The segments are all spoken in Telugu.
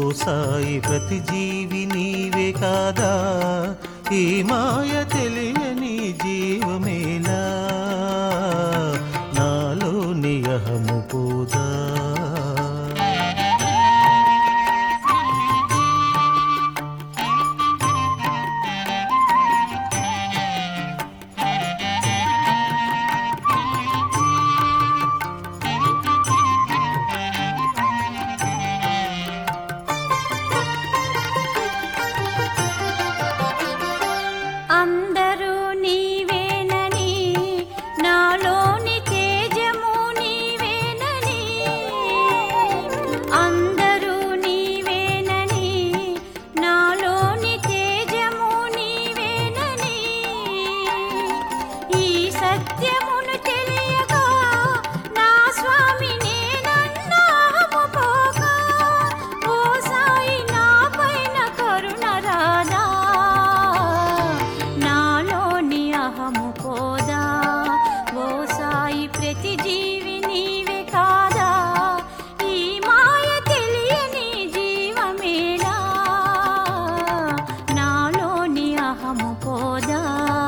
సాయి ప్రతి జీవి నీవే కాదా ఈ మాయ తెలియని జీవమేలా నాలో నియహము పోదా అందరూ నీవేనని నాలోని తేజము నీవేనని అందరూ నీవేనని నాలోని తేజము నీవేనని ఈ సత్యమును తెలియగా నా స్వామి నేనన్నాము పోక ఓ సాయి నా పైన కరుణ రాదా నాలోని అహము పోదా ఓ సాయి ప్రతి జీవి నీవే కాదా ఈ మాయ తెలియని జీవమేలా నాలోని అహము పోదా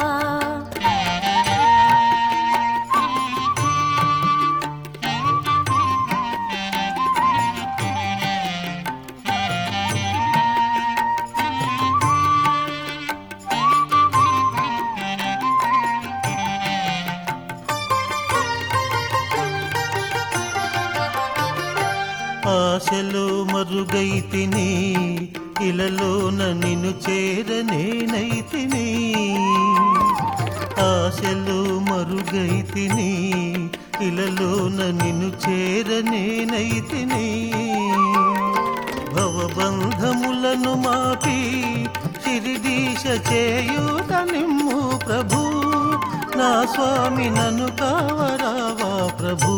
ఆశలో మరుగైతిని ఇలలోన నిన్ను చేరనేనైతిని ఆశలో మరుగైతిని ఇలలోన నిన్ను చేరనేనైతిని భవబంధములను మాపి శిరిదీశ చేయూత నిమ్ము ప్రభు నా స్వామి నన్ను కావరావా ప్రభు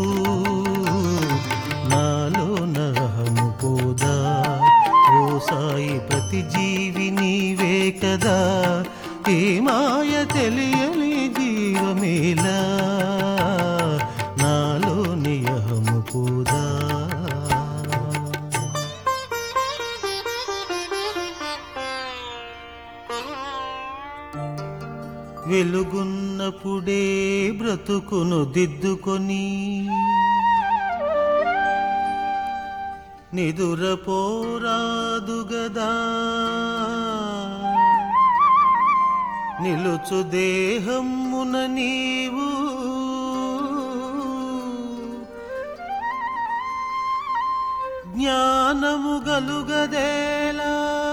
నాలో నహము పోదా ఓ సాయి ప్రతి జీవి నీవే కదా ఈ మాయ తెలియని జీవమేలా నాలో నియహము పోదా వెలుగున్నప్పుడే బ్రతుకును దిద్దుకొని నిదురపోరాదు గదా నిలుచు దేహమున నీవు జ్ఞానము గలుగదేలా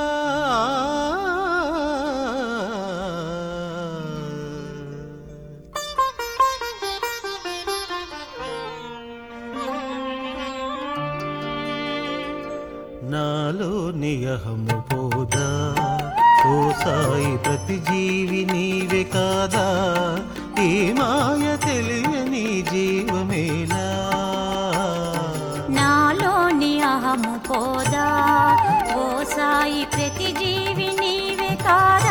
నాలో నియహము పోదా ఓ సాయి ప్రతి జీవి నీవే కాదా ఈ మాయ తెలియని జీవమేలా నాలోని అహము పోదా ఓ సాయి ప్రతి జీవి నీవే కాదా